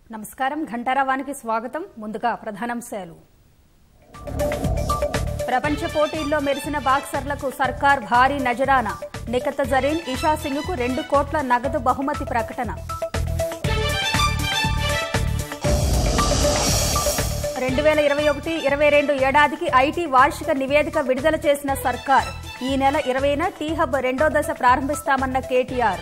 నమస్కారం ఘంటారావానికి స్వాగతం ముందుగా ప్రధానాంశాలు ప్రపంచ పోటీల్లో మెరిసిన బాక్సర్లకు సర్కార్ భారీ నజరానా నిఖత్ జరీన్ ఇషా సింగ్కు రెండు కోట్ల నగదు బహుమతి ప్రకటన రెండు వేల ఇరవై ఒకటి ఇరవై రెండు ఏడాదికి ఐటీ వార్షిక నివేదిక విడుదల చేసిన సర్కార్ ఈ నెల ఇరవైన టీ హబ్ రెండో దశ ప్రారంభిస్తామన్న కేటీఆర్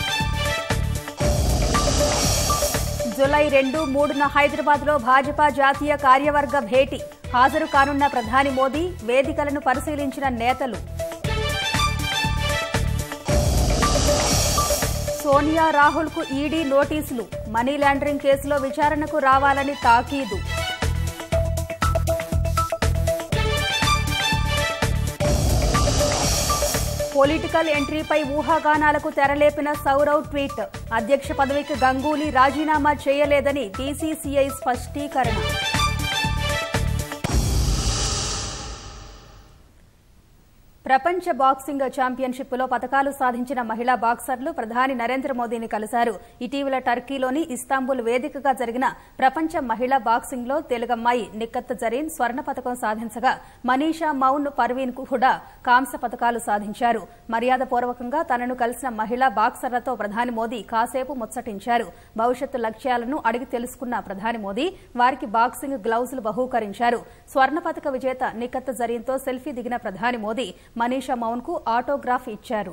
జులై రెండు మూడున హైదరాబాద్ లో భాజపా జాతీయ కార్యవర్గ భేటీ హాజరు కానున్న ప్రధాని మోదీ వేదికలను పరిశీలించిన నేతలు సోనియా రాహుల్ కు ఈడీ నోటీసులు మనీ లాండరింగ్ కేసులో విచారణకు రావాలని తాకీదు పొలిటికల్ ఎంట్రీపై ఊహాగానాలకు తెరలేపిన సౌరవ్ ట్వీట్ అధ్యక్ష పదవికి గంగూలీ రాజీనామా చేయలేదని బీసీసీఐ స్పష్టీకరణ ప్రపంచ బాక్సింగ్ ఛాంపియన్షిప్ లో పతకాలు సాధించిన మహిళా బాక్సర్లు ప్రధాని నరేంద్ర మోదీని కలిశారు ఇటీవల టర్కీలోని ఇస్తాంబుల్ వేదికగా జరిగిన ప్రపంచ మహిళా బాక్సింగ్ లో తెలుగమ్మాయి నిక్కత్ జరీన్ స్వర్ణ పతకం సాధించగా మనీషా మౌన్ పర్వీన్ కూడా కాంస్య పతకాలు సాధించారు మర్యాద పూర్వకంగా తనను కలిసిన మహిళా బాక్సర్లతో ప్రధాని మోదీ కాసేపు ముచ్చటించారు భవిష్యత్తు లక్ష్యాలను అడిగి తెలుసుకున్న ప్రధాని మోదీ వారికి బాక్సింగ్ గ్లౌజులు బహూకరించారు స్వర్ణ పతక విజేత నిఖత్ జరీన్తో సెల్ఫీ దిగిన ప్రధాని మోదీ మనీషా మౌన్ కు ఆటోగ్రాఫ్ ఇచ్చారు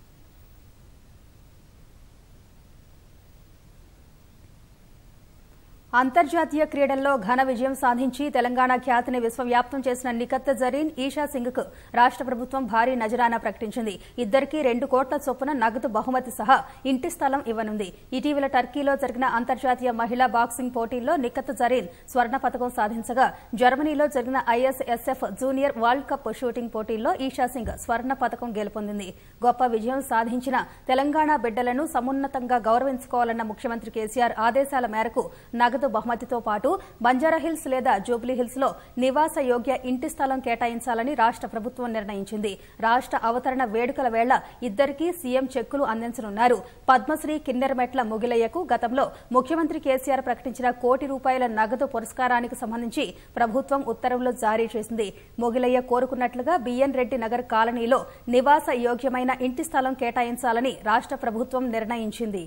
అంతర్జాతీయ క్రీడల్లో ఘన విజయం సాధించి తెలంగాణ ఖ్యాతిని విశ్వవ్యాప్తం చేసిన నిఖత్ జరీన్ ఈషా సింగ్ కు రాష్ట ప్రభుత్వం భారీ నజరానా ప్రకటించింది ఇద్దరికీ రెండు కోట్ల చొప్పున నగదు బహుమతి సహా ఇంటి స్థలం ఇవ్వనుంది ఇటీవల టర్కీలో జరిగిన అంతర్జాతీయ మహిళా బాక్సింగ్ పోటీల్లో నిఖత్ జరీన్ స్వర్ణ పతకం సాధించగా జర్మనీలో జరిగిన ISSF junior world cup shooting పోటీల్లో ఈషా సింగ్ స్వర్ణ పతకం గెలుపొందింది గొప్ప విజయం సాధించిన తెలంగాణ బిడ్డలను సమున్నతంగా గౌరవించుకోవాలన్న ముఖ్యమంత్రి కేసీఆర్ ఆదేశాల మేరకు నగదు బహుమతితో పాటు బంజారాహిల్స్ లేదా జూబ్లీహిల్స్ లో నివాస యోగ్య ఇంటి స్థలం కేటాయించాలని రాష్ట ప్రభుత్వం నిర్ణయించింది రాష్ట అవతరణ వేడుకల వేళ ఇద్దరికీ సీఎం చెక్కులు అందించనున్నారు పద్మశ్రీ కిన్నెరమెట్ల ముగిలయ్యకు గతంలో ముఖ్యమంత్రి కేసీఆర్ ప్రకటించిన కోటి రూపాయల నగదు పురస్కారానికి సంబంధించి ప్రభుత్వం ఉత్తర్వులు జారీ చేసింది మొగిలయ్య కోరుకున్నట్లుగా బిఎన్ రెడ్డి నగర్ కాలనీలో నివాస యోగ్యమైన ఇంటి స్థలం కేటాయించాలని రాష్ట ప్రభుత్వం నిర్ణయించింది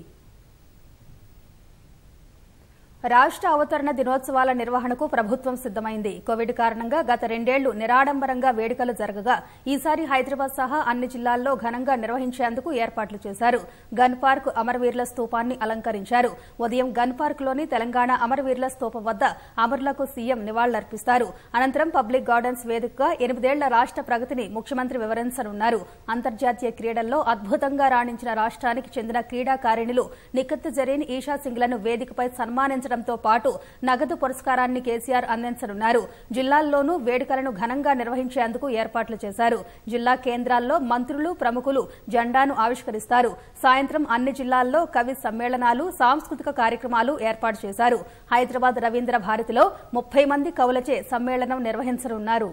రాష్ట అవతరణ దినోత్సవాల నిర్వహణకు ప్రభుత్వం సిద్దమైంది కోవిడ్ కారణంగా గత రెండేళ్లు నిరాడంబరంగా వేడుకలు జరగగా ఈసారి హైదరాబాద్ సహా అన్ని జిల్లాల్లో ఘనంగా నిర్వహించేందుకు ఏర్పాట్లు చేశారు గన్ పార్క్ అమరవీరుల స్తూపాన్ని అలంకరించారు ఉదయం గన్ పార్క్ లోని తెలంగాణ అమరవీరుల స్తూపం వద్ద అమరులకు సీఎం నివాళులర్పిస్తారు అనంతరం పబ్లిక్ గార్డెన్స్ వేదికగా ఎనిమిదేళ్ల రాష్ట ప్రగతిని ముఖ్యమంత్రి వివరించనున్నారు అంతర్జాతీయ క్రీడల్లో అద్భుతంగా రాణించిన రాష్ట్రానికి చెందిన క్రీడాకారిణులు నిఖత్ జరీన్ ఈషా సింగ్లను వేదికపై సన్మానించడం తో పాటు నగదు పురస్కారాన్ని కేసీఆర్ అందించనున్నారు జిల్లాల్లోనూ వేడుకలను ఘనంగా నిర్వహించేందుకు ఏర్పాట్లు చేశారు జిల్లా కేంద్రాల్లో మంత్రులు ప్రముఖులు జెండాను ఆవిష్కరిస్తారు సాయంత్రం అన్ని జిల్లాల్లో కవి సమ్మేళనాలు సాంస్కృతిక కార్యక్రమాలు ఏర్పాటు చేశారు హైదరాబాద్ రవీంద్ర భారతిలో ముప్పై మంది కవులచే సమ్మేళనం నిర్వహించనున్నారు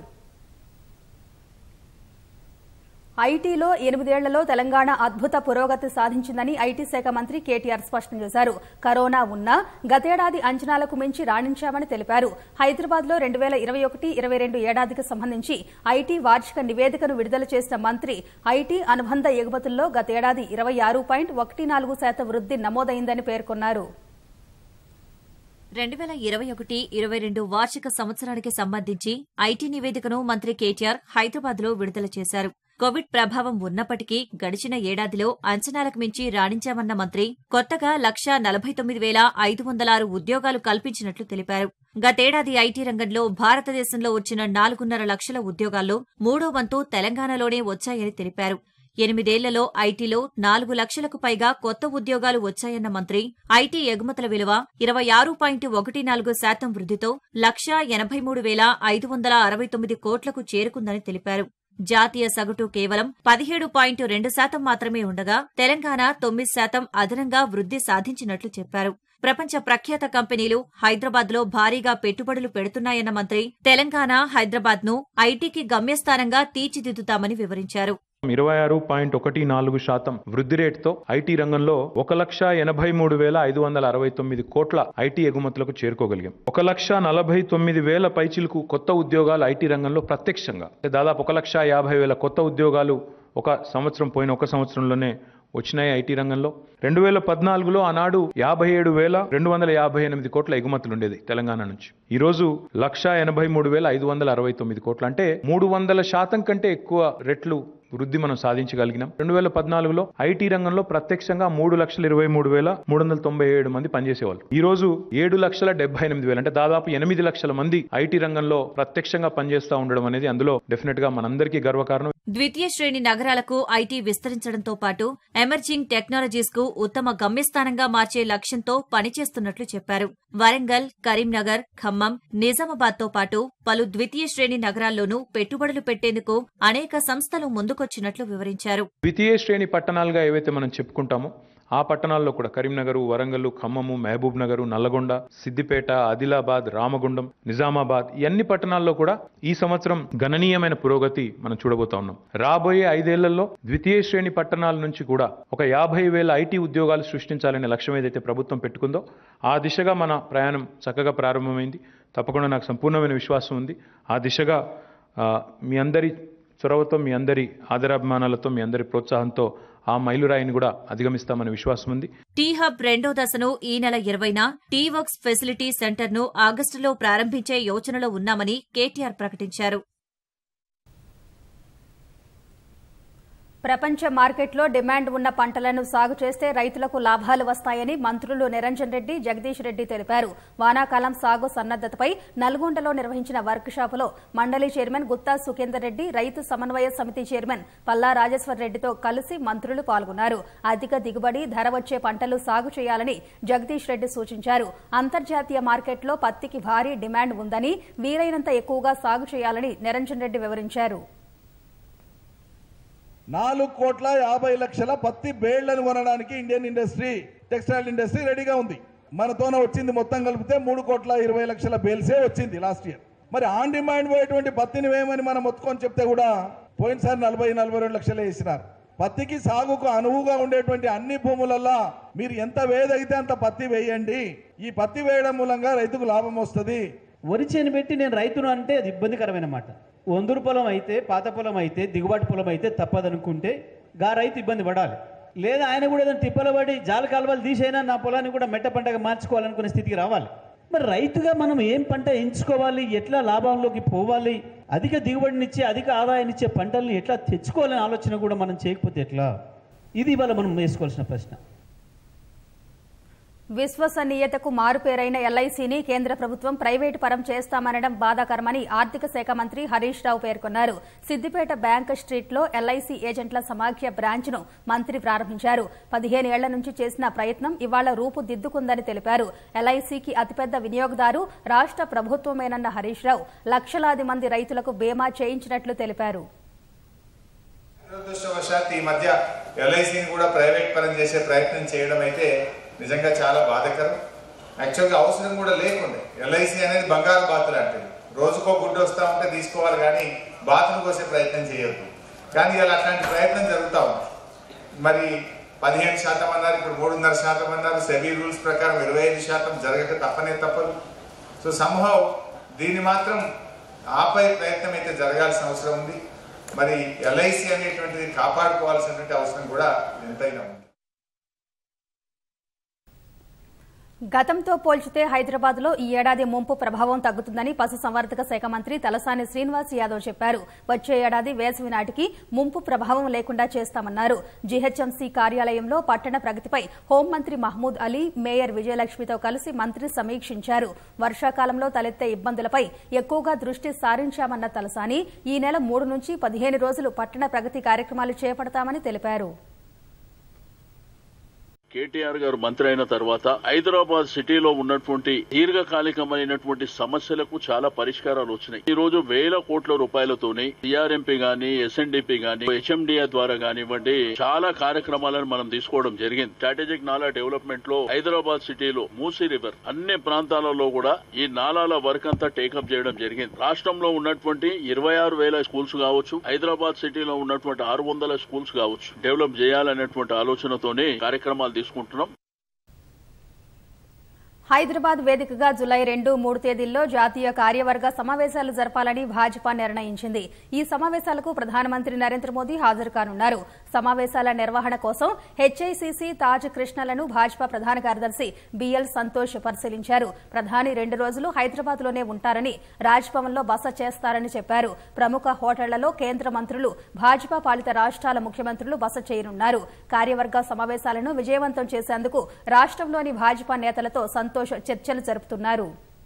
ఐటీలో ఎనిమిదేళ్లలో తెలంగాణ అద్భుత పురోగతి సాధించిందని ఐటీ శాఖ మంత్రి కేటీఆర్ స్పష్టం చేశారు కరోనా ఉన్నా గతేడాది అంచనాలకు మించి రాణించామని తెలిపారు హైదరాబాద్ లో రెండు వేల ఇరవై ఒకటి ఇరవై రెండు ఏడాదికి సంబంధించి ఐటీ వార్షిక నివేదికను విడుదల చేసిన మంత్రి ఐటీ అనుబంధ ఎగుమతుల్లో గతేడాది ఇరవై ఆరు పాయింట్ ఒకటి నాలుగు శాతం వృద్ది నమోదైందని పేర్కొన్నారు రెండు వేల ఇరవై ఒకటి ఇరవై రెండు వార్షిక సంవత్సరానికి సంబంధించి ఐటీ నివేదికను మంత్రి కేటీఆర్ హైదరాబాద్ లో విడుదల చేశారు కోవిడ్ ప్రభావం ఉన్నప్పటికీ గడిచిన ఏడాదిలో అంచనాలకు మించి రాణించామన్న మంత్రి కొత్తగా లక్షా నలభై తొమ్మిది వేల ఐదు వందల ఆరు ఉద్యోగాలు కల్పించినట్లు తెలిపారు గతేడాది ఐటీ రంగంలో భారతదేశంలో వచ్చిన నాలుగున్నర లక్షల ఉద్యోగాల్లో మూడో వంతు తెలంగాణలోనే వచ్చాయని తెలిపారు ఎనిమిదేళ్లలో ఐటీలో నాలుగు లక్షలకు పైగా కొత్త ఉద్యోగాలు వచ్చాయన్న మంత్రి ఐటీ ఎగుమతుల విలువ ఇరవై ఆరు పాయింట్ ఒకటి నాలుగు శాతం వృద్దితో లక్షా ఎనభై మూడు వేల ఐదు వందల అరవై తొమ్మిది కోట్లకు చేరుకుందని తెలిపారు జాతీయ సగటు కేవలం పదిహేడు పాయింట్ రెండు శాతం మాత్రమే ఉండగా తెలంగాణ తొమ్మిది శాతం అదనంగా వృద్ధి సాధించినట్లు చెప్పారు ప్రపంచ ప్రఖ్యాత కంపెనీలు హైదరాబాద్ లో భారీగా పెట్టుబడులు పెడుతున్నాయన్న మంత్రి తెలంగాణ హైదరాబాద్ ను ఐటీకి గమ్యస్థానంగా తీర్చిదిద్దుతామని వివరించారు ఇరవై ఆరు పాయింట్ ఒకటి నాలుగు శాతం వృద్ధి రేటుతో ఐటీ రంగంలో ఒక లక్ష ఎనభై మూడు వేల ఐదు వందల అరవై తొమ్మిది కోట్ల ఐటీ ఎగుమతులకు చేరుకోగలిగాం ఒక లక్ష నలభై తొమ్మిది వేల పైచిలకు కొత్త ఉద్యోగాలు ఐటీ రంగంలో ప్రత్యక్షంగా అంటే దాదాపు ఒక లక్ష యాభై వేల కొత్త ఉద్యోగాలు ఒక సంవత్సరం పోయిన ఒక సంవత్సరంలోనే వచ్చినాయి ఐటీ రంగంలో రెండు వేల పద్నాలుగులో ఆనాడు యాభై ఏడు వేల రెండు వందల యాభై ఎనిమిది కోట్ల ఎగుమతులు ఉండేది తెలంగాణ నుంచి ఈ రోజు లక్ష ఎనభై మూడు వేల ఐదు వందల అరవై తొమ్మిది కోట్లు అంటే మూడు వందల శాతం కంటే ఎక్కువ రెట్లు వృద్ధి మనం సాధించగలిగినాం రెండు వేల పద్నాలుగులో ఐటీ రంగంలో ప్రత్యక్షంగా మూడు లక్షల ఇరవై మూడు వేల మూడు వందల తొంభై ఏడు మంది పనిచేసేవాళ్ళు ఈ రోజు ఏడు లక్షల డెబ్బై ఎనిమిది వేలు అంటే దాదాపు ఎనిమిది లక్షల మంది ఐటీ రంగంలో ప్రత్యక్షంగా పనిచేస్తూ ఉండడం అనేది అందులో డెఫినెట్ గా మనందరికీ గర్వకారణం ద్వితీయ శ్రేణి నగరాలకు ఐటీ విస్తరించడంతో పాటు ఎమర్జింగ్ టెక్నాలజీస్ కు ఉత్తమ గమ్యస్థానంగా మార్చే లక్ష్యంతో పనిచేస్తున్నట్లు చెప్పారు వరంగల్ కరీంనగర్ ఖమ్మం నిజామాబాద్ తో పాటు పలు ద్వితీయ శ్రేణి నగరాల్లోనూ పెట్టుబడులు పెట్టేందుకు అనేక సంస్థలు ముందుకొచ్చినట్లు వివరించారు ద్వితీయ శ్రేణి పట్టణాలుగా ఏవైతే మనం చెప్పుకుంటామో ఆ పట్టణాల్లో కూడా కరీంనగర్ వరంగల్ ఖమ్మము మహబూబ్ నగర్ నల్లగొండ సిద్దిపేట ఆదిలాబాద్ రామగుండం నిజామాబాద్ ఈ అన్ని పట్టణాల్లో కూడా ఈ సంవత్సరం గణనీయమైన పురోగతి మనం చూడబోతా ఉన్నాం రాబోయే ఐదేళ్లలో ద్వితీయ శ్రేణి పట్టణాల నుంచి కూడా ఒక యాభై వేల ఐటీ ఉద్యోగాలు సృష్టించాలనే లక్ష్యం ఏదైతే ప్రభుత్వం పెట్టుకుందో ఆ దిశగా మన ప్రయాణం చక్కగా ప్రారంభమైంది తప్పకుండా నాకు సంపూర్ణమైన విశ్వాసం ఉంది ఆ దిశగా ఆ, మీ అందరి చొరవతో మీ అందరి ఆదరాభిమానాలతో మీ అందరి ప్రోత్సాహంతో ఆ మైలురాయిని కూడా అధిగమిస్తామనే విశ్వాసం ఉంది టీ హబ్ రెండో దశను ఈ నెల ఇరవైన టీ వర్క్స్ ఫెసిలిటీ సెంటర్ను ఆగస్టులో ప్రారంభించే యోచనలో ఉన్నామని కేటీఆర్ ప్రకటించారు ప్రపంచ మార్కెట్లో డిమాండ్ ఉన్న పంటలను సాగు చేస్తే రైతులకు లాభాలు వస్తాయని మంత్రులు నిరంజన్ రెడ్డి జగదీష్ రెడ్డి తెలిపారు వానాకాలం సాగు సన్నద్దతపై నల్గొండలో నిర్వహించిన వర్క్ షాపులో మండలి చైర్మన్ గుత్తా సుఖేందర్ రెడ్డి రైతు సమన్వయ సమితి చైర్మన్ పల్లా రాజేశ్వర్ రెడ్డితో కలిసి మంత్రులు పాల్గొన్నారు అధిక దిగుబడి ధర వచ్చే పంటలు సాగు చేయాలని జగదీష్ రెడ్డి సూచించారు అంతర్జాతీయ మార్కెట్లో పత్తికి భారీ డిమాండ్ ఉందని వీలైనంత ఎక్కువగా సాగు చేయాలని నిరంజన్ రెడ్డి వివరించారు నాలుగు కోట్ల యాభై లక్షల పత్తి బేళ్లను కొనడానికి ఇండియన్ ఇండస్ట్రీ టెక్స్టైల్ ఇండస్ట్రీ రెడీగా ఉంది మనతోన వచ్చింది మొత్తం కలిపితే మూడు కోట్ల ఇరవై లక్షల బేల్సే వచ్చింది లాస్ట్ ఇయర్ మరి ఆన్ డిమాండ్ పోయేటువంటి పత్తిని వేయమని మనం మొత్తుకొని చెప్తే కూడా పోయినసారి నలభై నలభై రెండు లక్షలే వేసినారు పత్తికి సాగుకు అనువుగా ఉండేటువంటి అన్ని భూములల్లో మీరు ఎంత వేదగితే అంత పత్తి వేయండి ఈ పత్తి వేయడం మూలంగా రైతుకు లాభం వస్తుంది వరి చేను పెట్టి నేను రైతును అంటే అది ఇబ్బందికరమైన మాట వందరు పొలం అయితే పాత పొలం అయితే దిగుబాటు పొలం అయితే తప్పదనుకుంటే గా రైతు ఇబ్బంది పడాలి లేదా ఆయన కూడా ఏదైనా తిప్పలు పడి జాల కాలువలు తీసైనా నా పొలాన్ని కూడా మెట్ట పంటగా మార్చుకోవాలనుకునే స్థితికి రావాలి మరి రైతుగా మనం ఏం పంట ఎంచుకోవాలి ఎట్లా లాభంలోకి పోవాలి అధిక దిగుబడినిచ్చే అధిక ఆదాయాన్నిచ్చే పంటల్ని ఎట్లా తెచ్చుకోవాలనే ఆలోచన కూడా మనం చేయకపోతే ఎట్లా ఇది ఇవాళ మనం వేసుకోవాల్సిన ప్రశ్న విశ్వసనీయతకు మారుపేరైన ఎల్ఐసీని కేంద్ర ప్రభుత్వం ప్రైవేటు పరం చేస్తామనడం బాధాకరమని ఆర్థిక శాఖ మంత్రి హరీష్ రావు పేర్కొన్నారు సిద్దిపేట బ్యాంక్ స్ట్రీట్లో ఎల్ఐసీ ఏజెంట్ల సమాఖ్య బ్రాంచ్ను మంత్రి ప్రారంభించారు పదిహేను ఏళ్ల నుంచి చేసిన ప్రయత్నం ఇవాళ రూపుదిద్దుకుందని తెలిపారు ఎల్ఐసీకి అతిపెద్ద వినియోగదారు రాష్ట ప్రభుత్వమేనన్న హరీష్ రావు లక్షలాది మంది రైతులకు బీమా చేయించినట్లు తెలిపారు దురదృష్టవశాత్తు ఈ మధ్య ఎల్ఐసిని కూడా ప్రైవేట్ పరం చేసే ప్రయత్నం చేయడం అయితే నిజంగా చాలా బాధాకరం యాక్చువల్గా అవసరం కూడా లేకుండే ఎల్ఐసి అనేది బంగారు బాతులు లాంటిది రోజుకో గుడ్డు వస్తా ఉంటే తీసుకోవాలి కానీ బాతులు కోసే ప్రయత్నం చేయొద్దు కానీ ఇలా అట్లాంటి ప్రయత్నం జరుగుతూ ఉంది మరి పదిహేను శాతం అన్నారు ఇప్పుడు మూడున్నర శాతం అన్నారు సెబీ రూల్స్ ప్రకారం ఇరవై ఐదు శాతం జరగక తప్పనే తప్పదు సో సంభవ్ దీన్ని మాత్రం ఆపే ప్రయత్నం అయితే జరగాల్సిన అవసరం ఉంది మరి ఎల్ఐసి అనేటువంటిది కాపాడుకోవాల్సినటువంటి అవసరం కూడా ఎంతైనా ఉంది గతంతో పోల్చితే హైదరాబాద్ లో ఈ ఏడాది ముంపు ప్రభావం తగ్గుతుందని పశుసంవర్ధక శాఖ మంత్రి తలసాని శ్రీనివాస్ యాదవ్ చెప్పారు వచ్చే ఏడాది వేసవి నాటికి ముంపు ప్రభావం లేకుండా చేస్తామన్నారు జీహెచ్ఎంసీ కార్యాలయంలో పట్టణ ప్రగతిపై హోంమంత్రి మహమూద్ అలీ మేయర్ విజయలక్ష్మితో కలిసి మంత్రి సమీక్షించారు వర్షాకాలంలో తలెత్తే ఇబ్బందులపై ఎక్కువగా దృష్టి సారించామన్న తలసాని ఈ నెల మూడు నుంచి పదిహేను రోజులు పట్టణ ప్రగతి కార్యక్రమాలు చేపడతామని తెలిపారు కేటీఆర్ గారు మంత్రి అయిన తర్వాత హైదరాబాద్ సిటీలో ఉన్నటువంటి దీర్ఘకాలికమైనటువంటి సమస్యలకు చాలా పరిష్కారాలు వచ్చినాయి ఈ రోజు వేల కోట్ల రూపాయలతోని టీఆర్ఎంపీ గాని ఎస్ఎన్డిపి గాని హెచ్ఎండిఏ ద్వారా కానివ్వండి చాలా కార్యక్రమాలను మనం తీసుకోవడం జరిగింది స్ట్రాటజిక్ నాలా డెవలప్మెంట్ లో హైదరాబాద్ సిటీలో మూసీ రివర్ అన్ని ప్రాంతాలలో కూడా ఈ నాలాల వర్క్ అంతా టేకప్ చేయడం జరిగింది రాష్ట్రంలో ఉన్నటువంటి ఇరవై ఆరు వేల స్కూల్స్ కావచ్చు హైదరాబాద్ సిటీలో ఉన్నటువంటి ఆరు వందల స్కూల్స్ కావచ్చు డెవలప్ చేయాలనేటువంటి ఆలోచనతోనే కార్యక్రమాలు తీసుకుంటున్నాం హైదరాబాద్ వేదికగా జులై రెండు మూడు తేదీల్లో జాతీయ కార్యవర్గ సమావేశాలు జరపాలని భాజపా నిర్ణయించింది ఈ సమావేశాలకు ప్రధానమంత్రి నరేంద్ర మోదీ హాజరు కానున్నారు సమావేశాల నిర్వహణ కోసం హెచ్ఐసిసి తాజ్ కృష్ణలను భాజపా ప్రధాన కార్యదర్శి బిఎల్ సంతోష్ పరిశీలించారు ప్రధాని రెండు రోజులు హైదరాబాద్ లోనే ఉంటారని రాజ్భవన్లో బస చేస్తారని చెప్పారు ప్రముఖ హోటళ్లలో కేంద్ర మంత్రులు భాజపా పాలిత రాష్ట్రాల ముఖ్యమంత్రులు బస చేయనున్నారు కార్యవర్గ సమావేశాలను విజయవంతం చేసేందుకు రాష్ట్రంలోని భాజపా నేతలతో సంతోష్ చర్చలు జరుపుతున్నారు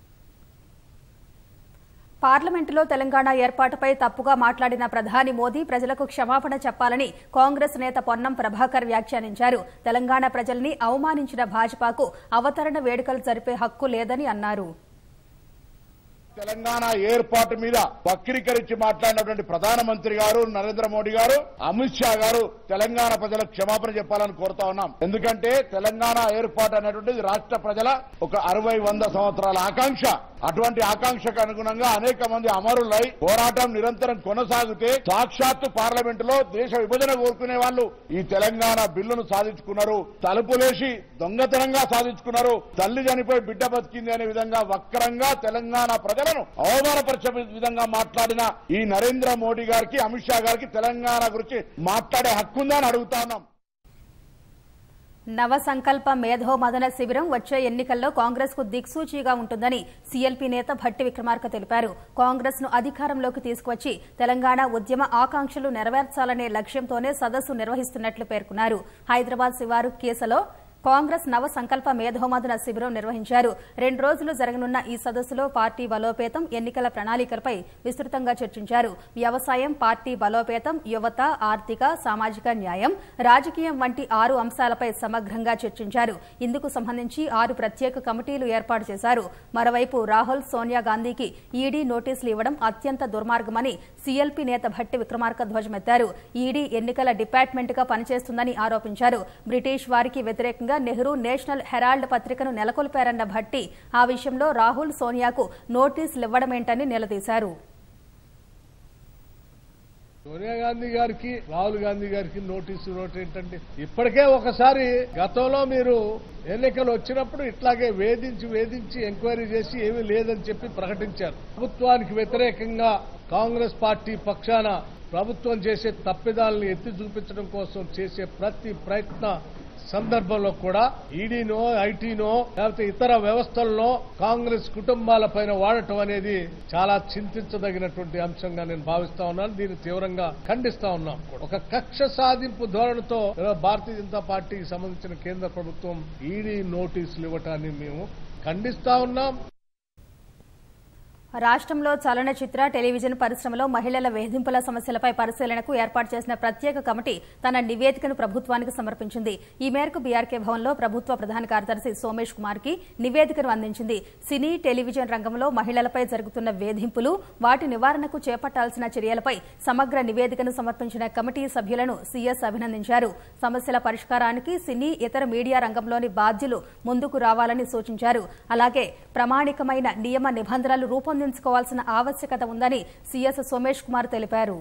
పార్లమెంటులో తెలంగాణ ఏర్పాటుపై తప్పుగా మాట్లాడిన ప్రధాని మోదీ ప్రజలకు క్షమాపణ చెప్పాలని కాంగ్రెస్ నేత పొన్నం ప్రభాకర్ వ్యాఖ్యానించారు తెలంగాణ ప్రజల్ని అవమానించిన భాజపాకు అవతరణ వేడుకలు జరిపే హక్కు లేదని అన్నారు తెలంగాణ ఏర్పాటు మీద వక్రీకరించి మాట్లాడినటువంటి ప్రధానమంత్రి గారు నరేంద్ర మోడీ గారు అమిత్ షా గారు తెలంగాణ ప్రజలకు క్షమాపణ చెప్పాలని కోరుతా ఉన్నాం ఎందుకంటే తెలంగాణ ఏర్పాటు అనేటువంటిది రాష్ట్ర ప్రజల ఒక అరవై వంద సంవత్సరాల ఆకాంక్ష అటువంటి ఆకాంక్షకు అనుగుణంగా అనేక మంది అమరులై పోరాటం నిరంతరం కొనసాగితే సాక్షాత్తు పార్లమెంట్ లో దేశ విభజన కోరుకునే వాళ్ళు ఈ తెలంగాణ బిల్లును సాధించుకున్నారు తలుపులేసి దొంగతనంగా సాధించుకున్నారు తల్లి చనిపోయి బిడ్డ బతికింది అనే విధంగా వక్రంగా తెలంగాణ ప్రజలను అవమానపరిచే విధంగా మాట్లాడిన ఈ నరేంద్ర మోడీ గారికి అమిత్ షా గారికి తెలంగాణ గురించి మాట్లాడే హక్కుందా అని అడుగుతా ఉన్నాం నవ సంకల్ప మేధో మదన శిబిరం వచ్చే ఎన్నికల్లో కాంగ్రెస్ కు దిక్సూచిగా ఉంటుందని సీఎల్పీ నేత భట్టి విక్రమార్క తెలిపారు కాంగ్రెస్ ను అధికారంలోకి తీసుకువచ్చి తెలంగాణ ఉద్యమ ఆకాంక్షలు నెరవేర్చాలనే లక్ష్యంతోనే సదస్సు నిర్వహిస్తున్నట్లు పేర్కొన్నారు హైదరాబాద్ శివారు కేసులో కాంగ్రెస్ నవ సంకల్ప మేధోమదన శిబిరం నిర్వహించారు రెండు రోజులు జరగనున్న ఈ సదస్సులో పార్టీ బలోపేతం ఎన్నికల ప్రణాళికలపై విస్తృతంగా చర్చించారు వ్యవసాయం పార్టీ బలోపేతం యువత ఆర్థిక సామాజిక న్యాయం రాజకీయం వంటి ఆరు అంశాలపై సమగ్రంగా చర్చించారు ఇందుకు సంబంధించి ఆరు ప్రత్యేక కమిటీలు ఏర్పాటు చేశారు మరోవైపు రాహుల్ సోనియా గాంధీకి ఈడీ నోటీసులు ఇవ్వడం అత్యంత దుర్మార్గమని సీఎల్పీ నేత భట్టి విక్రమార్క ధ్వజమెత్తారు ఈడీ ఎన్నికల డిపార్ట్మెంట్ గా పనిచేస్తుందని ఆరోపించారు బ్రిటిష్ వారికి వ్యతిరేకంగా నెహ్రూ నేషనల్ హెరాల్డ్ పత్రికను నెలకొల్పారన్న భట్టి ఆ విషయంలో రాహుల్ సోనియాకు నోటీసులు ఇవ్వడమేంటని నిలదీశారు సోనియా గాంధీ గారికి రాహుల్ గాంధీ గారికి నోటీసు నోట్ ఏంటంటే ఇప్పటికే ఒకసారి గతంలో మీరు ఎన్నికలు వచ్చినప్పుడు ఇట్లాగే వేధించి వేధించి ఎంక్వైరీ చేసి ఏమీ లేదని చెప్పి ప్రకటించారు ప్రభుత్వానికి వ్యతిరేకంగా కాంగ్రెస్ పార్టీ పక్షాన ప్రభుత్వం చేసే తప్పిదాలను ఎత్తి చూపించడం కోసం చేసే ప్రతి ప్రయత్న సందర్భంలో కూడా ఈడీనో ఐటీనో లేకపోతే ఇతర వ్యవస్థల్లో కాంగ్రెస్ కుటుంబాల పైన వాడటం అనేది చాలా చింతించదగినటువంటి అంశంగా నేను భావిస్తా ఉన్నాను దీన్ని తీవ్రంగా ఖండిస్తా ఉన్నాం ఒక కక్ష సాధింపు ధోరణితో భారతీయ జనతా పార్టీకి సంబంధించిన కేంద్ర ప్రభుత్వం ఈడీ నోటీసులు ఇవ్వటాన్ని మేము ఖండిస్తా ఉన్నాం రాష్ట్రంలో చలనచిత్ర టెలివిజన్ పరిశ్రమలో మహిళల వేధింపుల సమస్యలపై పరిశీలనకు ఏర్పాటు చేసిన ప్రత్యేక కమిటీ తన నివేదికను ప్రభుత్వానికి సమర్పించింది ఈ మేరకు బీఆర్కే భవన్లో ప్రభుత్వ ప్రధాన కార్యదర్శి సోమేష్ కుమార్ కి నివేదికను అందించింది సినీ టెలివిజన్ రంగంలో మహిళలపై జరుగుతున్న వేధింపులు వాటి నివారణకు చేపట్టాల్సిన చర్యలపై సమగ్ర నివేదికను సమర్పించిన కమిటీ సభ్యులను సీఎస్ అభినందించారు సమస్యల పరిష్కారానికి సినీ ఇతర మీడియా రంగంలోని బాధ్యులు ముందుకు రావాలని సూచించారు అలాగే ప్రామాణికమైన నియమ నిబంధనలు రూపొంది రూపొందించుకోవాల్సిన ఆవశ్యకత ఉందని సీఎస్ సోమేష్ కుమార్ తెలిపారు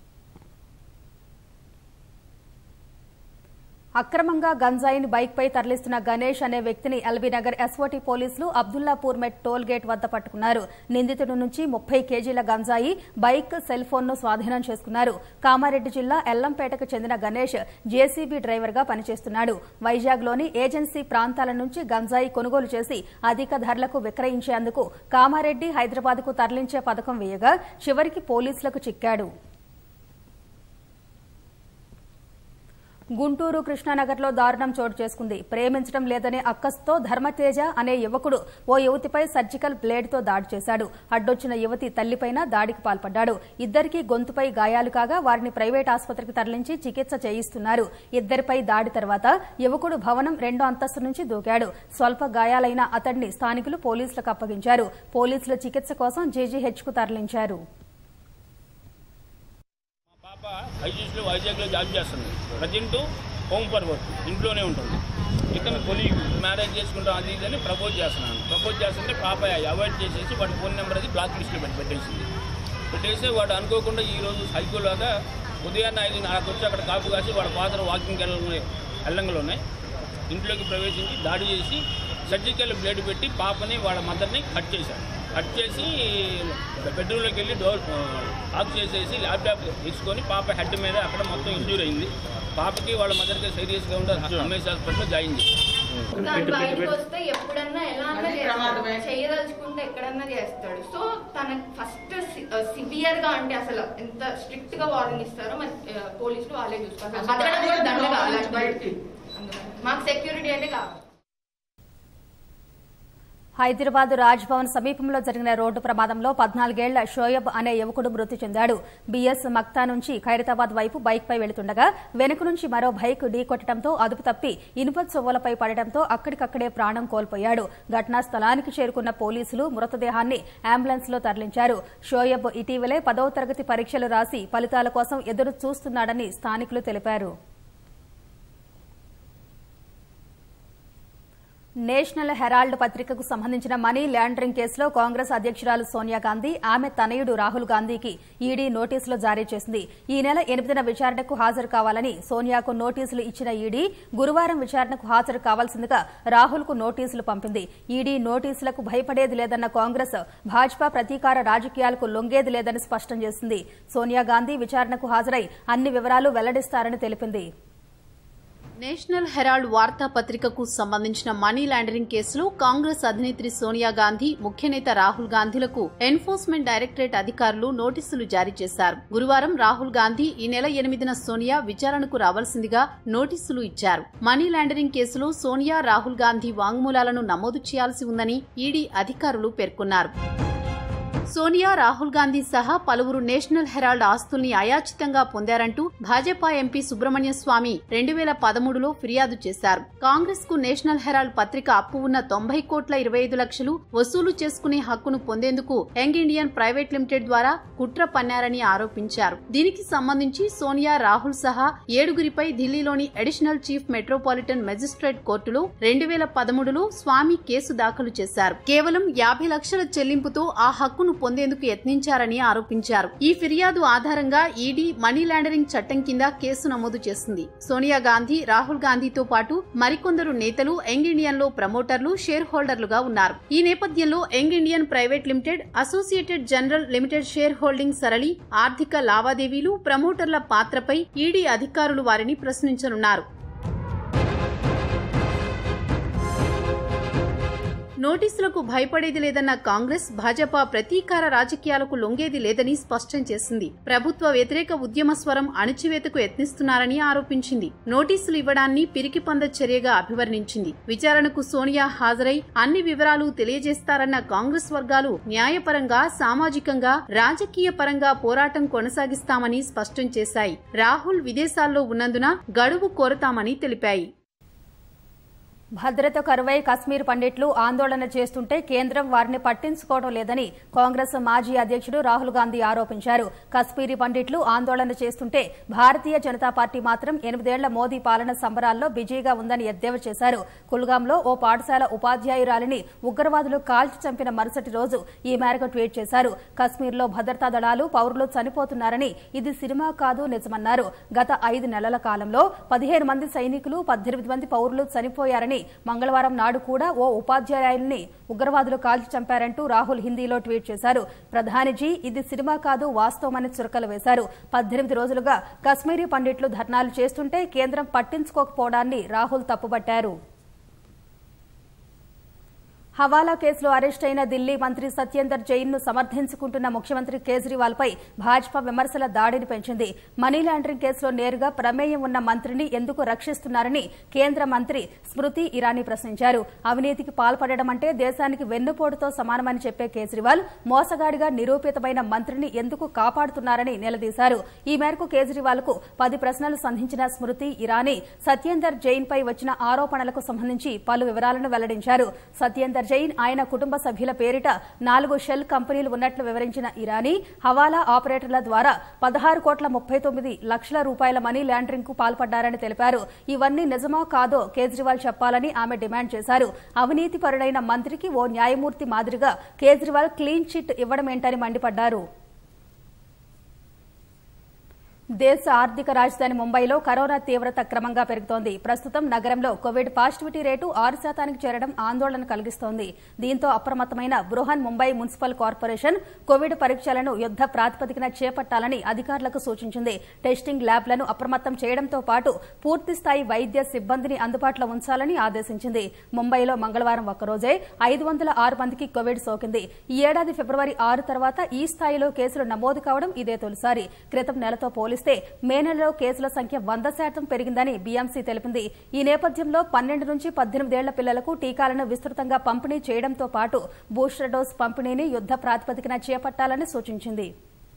అక్రమంగా గంజాయిని బైక్పై తరలిస్తున్న గణేష్ అనే వ్యక్తిని ఎల్బీనగర్ ఎస్ఓటీ పోలీసులు అబ్దుల్లాపూర్ మెట్ టోల్ గేట్ వద్ద పట్టుకున్నారు నిందితుడి నుంచి ముప్పై కేజీల గంజాయి బైక్ సెల్ ఫోన్ను స్వాధీనం చేసుకున్నారు కామారెడ్డి జిల్లా ఎల్లంపేటకు చెందిన గణేష్ జేసీబీ డ్రైవర్గా పనిచేస్తున్నాడు వైజాగ్లోని ఏజెన్సీ ప్రాంతాల నుంచి గంజాయి కొనుగోలు చేసి అధిక ధరలకు విక్రయించేందుకు కామారెడ్డి హైదరాబాద్కు తరలించే పథకం వేయగా చివరికి పోలీసులకు చిక్కాడు గుంటూరు కృష్ణానగర్లో దారుణం చోటు చేసుకుంది ప్రేమించడం లేదనే అక్కస్తో ధర్మతేజ అనే యువకుడు ఓ యువతిపై సర్జికల్ బ్లేడ్తో దాడి చేశాడు అడ్డొచ్చిన యువతి తల్లిపైన దాడికి పాల్పడ్డాడు ఇద్దరికీ గొంతుపై గాయాలు కాగా వారిని ప్రైవేట్ ఆసుపత్రికి తరలించి చికిత్స చేయిస్తున్నారు ఇద్దరిపై దాడి తర్వాత యువకుడు భవనం రెండో అంతస్తు నుంచి దూకాడు స్వల్ప గాయాలైన అతడిని స్థానికులు పోలీసులకు అప్పగించారు పోలీసులు చికిత్స కోసం జీజీహెచ్కు తరలించారు పాప ఐజీఎస్లో వైజాగ్లో జాబ్ చేస్తుంది ప్రజెంట్ హోమ్ ఫర్ వర్క్ ఇంట్లోనే ఉంటుంది ఇతను కొని మ్యారేజ్ చేసుకుంటాం అది ఇది అని ప్రపోజ్ చేస్తున్నాను ప్రపోజ్ చేస్తుంటే పాప అవాయిడ్ చేసేసి వాడి ఫోన్ నెంబర్ అది బ్లాక్ లిస్ట్లో పెట్టి పెట్టేసింది పెట్టేసి వాడు అనుకోకుండా ఈరోజు సైకోలాగా ఉదయాన్నే ఐదు నాకు వచ్చి అక్కడ కాపు కాసి వాళ్ళ ఫాదర్ వాకింగ్ వెళ్ళంగా వెళ్ళంగలోనే ఇంట్లోకి ప్రవేశించి దాడి చేసి సర్జికల్ బ్లేడ్ పెట్టి పాపని వాళ్ళ మదర్ని కట్ చేశాడు కట్ చేసి బెడ్రూమ్లోకి వెళ్ళి డోర్ ఆఫ్ చేసేసి ల్యాప్టాప్ తీసుకొని పాప హెడ్ మీద అక్కడ మొత్తం ఇంజూర్ అయింది పాపకి వాళ్ళ మదర్కి సీరియస్గా ఉంటే రమేష్ హాస్పిటల్లో జాయిన్ చేశారు తను బయటకు వస్తే ఎప్పుడన్నా ఎలా అన్నా చేస్తాడు చేయదలుచుకుంటే ఎక్కడన్నా చేస్తాడు సో తనకు ఫస్ట్ సివియర్ గా అంటే అసలు ఎంత స్ట్రిక్ట్ గా వార్నింగ్ ఇస్తారో మరి ఆ, పోలీసులు వాళ్ళే చూసుకోవాలి బతకడం కూడా దండగా అలాంటి మాకు సెక్యూరిటీ అంటే కావాలి హైదరాబాద్ రాజ్ భవన్ సమీపంలో జరిగిన రోడ్డు ప్రమాదంలో పద్నాలుగేళ్ల షోయబ్ అనే యువకుడు మృతి చెందాడు బీఎస్ మక్తా నుంచి ఖైరతాబాద్ వైపు బైక్పై వెళుతుండగా వెనుక నుంచి మరో బైక్ ఢీకొట్టడంతో అదుపు తప్పి ఇనుప చువ్వలపై పడటంతో అక్కడికక్కడే ప్రాణం కోల్పోయాడు ఘటనా స్థలానికి చేరుకున్న పోలీసులు మృతదేహాన్ని అంబులెన్స్ లో తరలించారు షోయబ్ ఇటీవలే పదవ తరగతి పరీక్షలు రాసి ఫలితాల కోసం ఎదురు చూస్తున్నాడని స్థానికులు తెలిపారు నేషనల్ హెరాల్డ్ పత్రికకు సంబంధించిన మనీ ల్యాండరింగ్ కేసులో కాంగ్రెస్ అధ్యక్షురాలు సోనియా గాంధీ ఆమె తనయుడు రాహుల్ గాంధీకి ఈడీ నోటీసులు జారీ చేసింది ఈ నెల ఎనిమిదిన విచారణకు హాజరు కావాలని సోనియాకు నోటీసులు ఇచ్చిన ఈడీ గురువారం విచారణకు హాజరు కావాల్సిందిగా రాహుల్ కు నోటీసులు పంపింది ఈడీ నోటీసులకు భయపడేది లేదన్న కాంగ్రెస్ భాజపా ప్రతీకార రాజకీయాలకు లొంగేది లేదని స్పష్టం చేసింది సోనియా గాంధీ విచారణకు హాజరై అన్ని వివరాలు వెల్లడిస్తారని తెలిపింది నేషనల్ హెరాల్డ్ వార్తాపత్రికకు సంబంధించిన మనీ లాండరింగ్ కేసులో కాంగ్రెస్ అధినేత్రి సోనియా గాంధీ ముఖ్య నేత రాహుల్ గాంధీలకు ఎన్ఫోర్స్మెంట్ డైరెక్టరేట్ అధికారులు నోటీసులు జారీ చేశారు గురువారం రాహుల్ గాంధీ ఈ నెల ఎనిమిదిన సోనియా విచారణకు రావాల్సిందిగా నోటీసులు ఇచ్చారు మనీ లాండరింగ్ కేసులో సోనియా రాహుల్ గాంధీ వాంగ్మూలాలను నమోదు చేయాల్సి ఉందని ఈడీ అధికారులు పేర్కొన్నారు సోనియా రాహుల్ గాంధీ సహా పలువురు నేషనల్ హెరాల్డ్ ఆస్తుల్ని అయాచితంగా పొందారంటూ భాజపా ఎంపీ సుబ్రహ్మణ్య స్వామి రెండు వేల పదమూడులో ఫిర్యాదు చేశారు కాంగ్రెస్ కు నేషనల్ హెరాల్డ్ పత్రిక అప్పు ఉన్న తొంభై కోట్ల ఇరవై ఐదు లక్షలు వసూలు చేసుకునే హక్కును పొందేందుకు యంగ్ ఇండియన్ ప్రైవేట్ లిమిటెడ్ ద్వారా కుట్ర పన్నారని ఆరోపించారు దీనికి సంబంధించి సోనియా రాహుల్ సహా ఏడుగురిపై ఢిల్లీలోని అడిషనల్ చీఫ్ మెట్రోపాలిటన్ మెజిస్ట్రేట్ కోర్టులో రెండు వేల పదమూడులో స్వామి కేసు దాఖలు చేశారు కేవలం యాభై లక్షల చెల్లింపుతో ఆ హక్కును పొందేందుకు యత్నించారని ఆరోపించారు ఈ ఫిర్యాదు ఆధారంగా ఈడీ మనీ లాండరింగ్ చట్టం కింద కేసు నమోదు చేసింది సోనియా గాంధీ రాహుల్ గాంధీతో పాటు మరికొందరు నేతలు యంగ్ ఇండియన్ లో ప్రమోటర్లు షేర్ హోల్డర్లుగా ఉన్నారు ఈ నేపథ్యంలో Young Indian private limited associated general limited share holding సరళి ఆర్థిక లావాదేవీలు ప్రమోటర్ల పాత్రపై ఈడీ అధికారులు వారిని ప్రశ్నించనున్నారు నోటీసులకు భయపడేది లేదన్న కాంగ్రెస్ భాజపా ప్రతీకార రాజకీయాలకు లొంగేది లేదని స్పష్టం చేసింది ప్రభుత్వ వ్యతిరేక ఉద్యమ స్వరం అణచివేతకు యత్నిస్తున్నారని ఆరోపించింది నోటీసులు ఇవ్వడాన్ని పిరికిపంద చర్యగా అభివర్ణించింది విచారణకు సోనియా హాజరై అన్ని వివరాలు తెలియజేస్తారన్న కాంగ్రెస్ వర్గాలు న్యాయపరంగా సామాజికంగా రాజకీయ పరంగా పోరాటం కొనసాగిస్తామని స్పష్టం చేశాయి రాహుల్ విదేశాల్లో ఉన్నందున గడువు కోరతామని తెలిపాయి భద్రత కరువై కశ్మీర్ పండిట్లు ఆందోళన చేస్తుంటే కేంద్రం వారిని పట్టించుకోవడం లేదని కాంగ్రెస్ మాజీ అధ్యక్షుడు రాహుల్ గాంధీ ఆరోపించారు కశ్మీరీ పండిట్లు ఆందోళన చేస్తుంటే భారతీయ జనతా పార్టీ మాత్రం ఎనిమిదేళ్ల మోదీ పాలన సంబరాల్లో బిజీగా ఉందని ఎద్దేవా చేశారు కుల్గాంలో ఓ పాఠశాల ఉపాధ్యాయురాలిని ఉగ్రవాదులు కాల్చి చంపిన మరుసటి రోజు ఈ మేరకు ట్వీట్ చేశారు కశ్మీర్లో భద్రతా దళాలు పౌరులు చనిపోతున్నారని ఇది సినిమా కాదు నిజమన్నారు గత ఐదు నెలల కాలంలో పదిహేను మంది సైనికులు పద్దెనిమిది మంది పౌరులు చనిపోయారని మంగళవారం నాడు కూడా ఓ ఉపాధ్యాయుల్ని ఉగ్రవాదులు కాల్చి చంపారంటూ రాహుల్ హిందీలో ట్వీట్ చేశారు ప్రధానిజీ ఇది సినిమా కాదు వాస్తవమని చురకలు వేశారు పద్దెనిమిది రోజులుగా కశ్మీరీ పండిట్లు ధర్నాలు చేస్తుంటే కేంద్రం పట్టించుకోకపోవడాన్ని రాహుల్ తప్పుబట్టారు హవాలా కేసులో అరెస్ట్ అయిన ఢిల్లీ మంత్రి సత్యేందర్ జైన్ ను సమర్థించుకుంటున్న ముఖ్యమంత్రి కేజ్రీవాల్ పై భాజపా విమర్శల దాడిని పెంచింది మనీ లాండరింగ్ కేసులో నేరుగా ప్రమేయం ఉన్న మంత్రిని ఎందుకు రక్షిస్తున్నారని కేంద్ర మంత్రి స్మృతి ఇరానీ ప్రశ్నించారు అవినీతికి పాల్పడడం అంటే దేశానికి వెన్నుపోటుతో సమానమని చెప్పే కేజ్రీవాల్ మోసగాడిగా నిరూపితమైన మంత్రిని ఎందుకు కాపాడుతున్నారని నిలదీశారు ఈ మేరకు కేజ్రీవాల్ కు పది ప్రశ్నలు సంధించిన స్మృతి ఇరానీ సత్యేందర్ జైన్ పై వచ్చిన ఆరోపణలకు సంబంధించి పలు వివరాలను వెల్లడించారు సత్యేందర్ జైన్ ఆయన కుటుంబ సభ్యుల పేరిట నాలుగు షెల్ కంపెనీలు ఉన్నట్లు వివరించిన ఇరానీ హవాలా ఆపరేటర్ల ద్వారా పదహారు కోట్ల ముప్పై తొమ్మిది లక్షల రూపాయల మనీ లాండరింగ్ కు పాల్పడ్డారని తెలిపారు ఇవన్నీ నిజమో కాదో కేజ్రీవాల్ చెప్పాలని ఆమె డిమాండ్ చేశారు అవినీతి పరుడైన మంత్రికి ఓ న్యాయమూర్తి మాదిరిగా కేజ్రీవాల్ క్లీన్ చిట్ ఇవ్వడమేంటని మండిపడ్డారు దేశ ఆర్థిక రాజధాని ముంబైలో కరోనా తీవ్రత క్రమంగా పెరుగుతోంది ప్రస్తుతం నగరంలో కోవిడ్ పాజిటివిటీ రేటు ఆరు శాతానికి చేరడం ఆందోళన కలిగిస్తోంది దీంతో అప్రమత్తమైన Brihan Mumbai municipal corporation Covid పరీక్షలను యుద్ద ప్రాతిపదికన చేపట్టాలని అధికారులకు సూచించింది టెస్టింగ్ ల్యాబ్లను అప్రమత్తం చేయడంతో పాటు పూర్తిస్థాయి వైద్య సిబ్బందిని అందుబాటులో ఉంచాలని ఆదేశించింది ముంబైలో మంగళవారం ఒక్కరోజే ఐదు వందల ఆరు మందికి కోవిడ్ సోకింది ఈ ఏడాది ఫిబ్రవరి ఆరు తర్వాత ఈ స్థాయిలో కేసులు నమోదు కావడం ఇదే తొలిసారి క్రితం నెలతో పోలిస్తే మే నెలలో కేసుల సంఖ్య వంద శాతం పెరిగిందని బీఎంసీ తెలిపింది ఈ నేపథ్యంలో పన్నెండు నుంచి పద్దెనిమిదేళ్ల పిల్లలకు టీకాలను విస్తృతంగా పంపిణీ చేయడంతో పాటు బూస్టర్ డోస్ పంపిణీని యుద్ద ప్రాతిపదికన చేపట్టాలని సూచించింది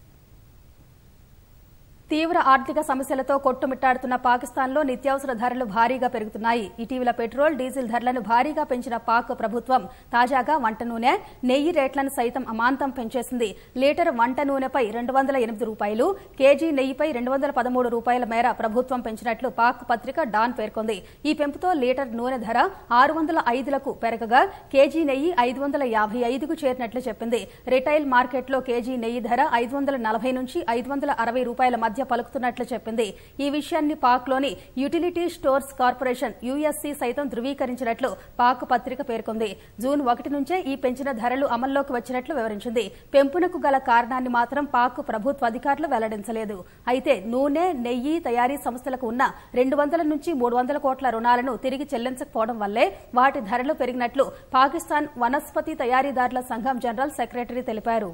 తీవ్ర ఆర్థిక సమస్యలతో కొట్టుమిట్టాడుతున్న పాకిస్తాన్లో నిత్యావసర ధరలు భారీగా పెరుగుతున్నాయి ఇటీవల పెట్రోల్ డీజిల్ ధరలను భారీగా పెంచిన పాక్ ప్రభుత్వం తాజాగా వంట నూనె నెయ్యి రేట్లను సైతం అమాంతం పెంచేసింది లీటర్ వంట నూనెపై రెండు వందల ఎనిమిది రూపాయలు కేజీ నెయ్యిపై రెండు వందల పదమూడు రూపాయల మేర ప్రభుత్వం పెంచినట్లు పాక్ పత్రిక డాన్ పేర్కొంది ఈ పెంపుతో లీటర్ నూనె ధర ఆరు వందల ఐదులకు పెరగగా కేజీ నెయ్యి ఐదు వందల యాభై ఐదుకు చేరినట్లు చెప్పింది రిటైల్ మార్కెట్లో కేజీ నెయ్యి ధర ఐదు వందల నలభై నుంచి ఐదు వందల అరవై రూపాయల మధ్య పలుకుతున్నట్లు చెప్పింది ఈ విషయాన్ని పాక్లోని యుటిలిటీ స్టోర్స్ కార్పొరేషన్ యుఎస్సీ సైతం ధృవీకరించినట్లు పాక్ పత్రిక పేర్కొంది జూన్ ఒకటి నుంచే ఈ పెంచిన ధరలు అమల్లోకి వచ్చినట్లు వివరించింది పెంపునకు గల కారణాన్ని మాత్రం పాక్ ప్రభుత్వ అధికారులు వెల్లడించలేదు అయితే నూనె నెయ్యి తయారీ సంస్థలకు ఉన్న రెండు వందల నుంచి మూడు వందల కోట్ల రుణాలను తిరిగి చెల్లించకపోవడం వల్లే వాటి ధరలు పెరిగినట్లు పాకిస్తాన్ వనస్పతి తయారీదారుల సంఘం జనరల్ సెక్రటరీ తెలిపారు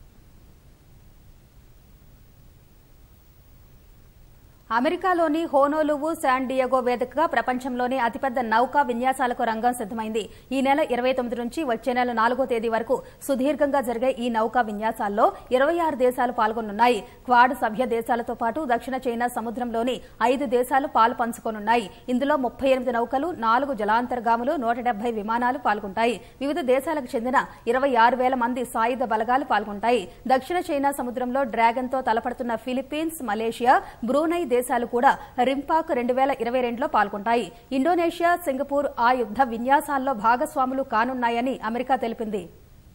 అమెరికాలోని హోనోలువు శాన్ డియగో వేదికగా ప్రపంచంలోనే అతిపెద్ద నౌకా విన్యాసాలకు రంగం సిద్దమైంది ఈ నెల ఇరవై తొమ్మిది నుంచి వచ్చే నెల నాలుగో తేదీ వరకు సుదీర్ఘంగా జరిగే ఈ నౌకా విన్యాసాల్లో ఇరవై ఆరు దేశాలు పాల్గొనున్నాయి క్వాడ్ సభ్య దేశాలతో పాటు దక్షిణ చైనా సముద్రంలోని ఐదు దేశాలు పాలు పంచుకోనున్నాయి ఇందులో ముప్పై ఎనిమిది నౌకలు నాలుగు జలాంతర్గాములు నూట డెబ్బై విమానాలు పాల్గొంటాయి వివిధ దేశాలకు చెందిన ఇరవై ఆరు వేల మంది సాయుధ బలగాలు పాల్గొంటాయి దక్షిణ చైనా సముద్రంలో డ్రాగన్ తో తలపడుతున్న ఫిలిప్పీన్స్ మలేషియా బ్రూనై దేశాలు కూడా రింపాక్ రెండు వేల ఇరవై రెండులో పాల్గొంటాయి ఇండోనేషియా సింగపూర్ ఆ యుద్ద విన్యాసాల్లో భాగస్వాములు కానున్నాయని అమెరికా తెలిపింది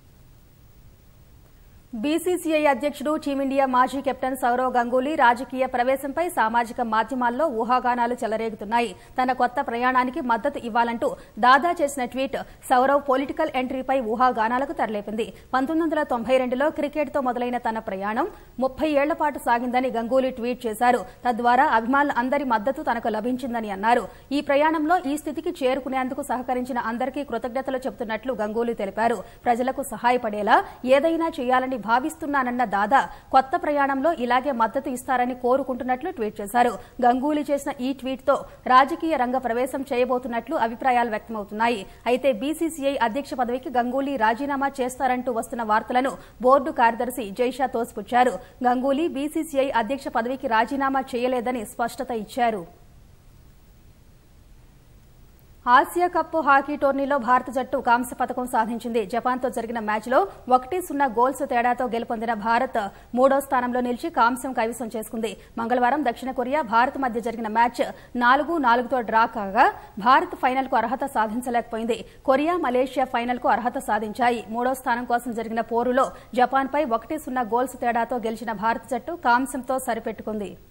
బీసీసీఐ అధ్యక్షుడు టీమిండియా మాజీ కెప్టెన్ సౌరవ్ గంగూలీ రాజకీయ ప్రవేశంపై సామాజిక మాధ్యమాల్లో ఊహాగానాలు చెలరేగుతున్నాయి తన కొత్త ప్రయాణానికి మద్దతు ఇవ్వాలంటూ దాదా చేసిన ట్వీట్ సౌరవ్ పొలిటికల్ ఎంట్రీపై ఊహాగానాలకు తెరలేపింది పంతొమ్మిది వందల తొంభై రెండులో క్రికెట్తో మొదలైన తన ప్రయాణం ముప్పై ఏళ్ల పాటు సాగిందని గంగూలీ ట్వీట్ చేశారు తద్వారా అభిమానుల అందరి మద్దతు తనకు లభించిందని అన్నారు ఈ ప్రయాణంలో ఈ స్థితికి చేరుకునేందుకు సహకరించిన అందరికీ కృతజ్ఞతలు చెబుతున్నట్లు గంగూలీ తెలిపారు ప్రజలకు సహాయపడేలా ఏదైనా చేయాలని భావిస్తున్నానన్న దాదా కొత్త ప్రయాణంలో ఇలాగే మద్దతు ఇస్తారని కోరుకుంటున్నట్లు ట్వీట్ చేశారు గంగూలీ చేసిన ఈ ట్వీట్ తో రాజకీయ రంగ ప్రవేశం చేయబోతున్నట్లు అభిప్రాయాలు వ్యక్తమవుతున్నాయి అయితే బీసీసీఐ అధ్యక్ష పదవికి గంగూలీ రాజీనామా చేస్తారంటూ వస్తున్న వార్తలను బోర్డు కార్యదర్శి జైషా తోసిపుచ్చారు గంగూలీ బీసీసీఐ అధ్యక్ష పదవికి రాజీనామా చేయలేదని స్పష్టత ఇచ్చారు ఆసియా కప్ హాకీ టోర్నీలో భారత జట్టు కాంస్య పథకం సాధించింది జపాన్తో జరిగిన మ్యాచ్లో ఒకటి సున్నా గోల్స్ తేడాతో గెలుపొందిన భారత్ మూడో స్థానంలో నిలిచి కాంస్యం కైవసం చేసుకుంది మంగళవారం దక్షిణ కొరియా భారత్ మధ్య జరిగిన మ్యాచ్ నాలుగు నాలుగుతో డ్రా కాగా భారత్ ఫైనల్కు అర్హత సాధించలేకపోయింది కొరియా మలేషియా ఫైనల్కు అర్హత సాధించాయి మూడో స్థానం కోసం జరిగిన పోరులో జపాన్పై ఒకటి సున్నా గోల్స్ తేడాతో గెలిచిన భారత జట్టు కాంస్యంతో సరిపెట్టుకుంది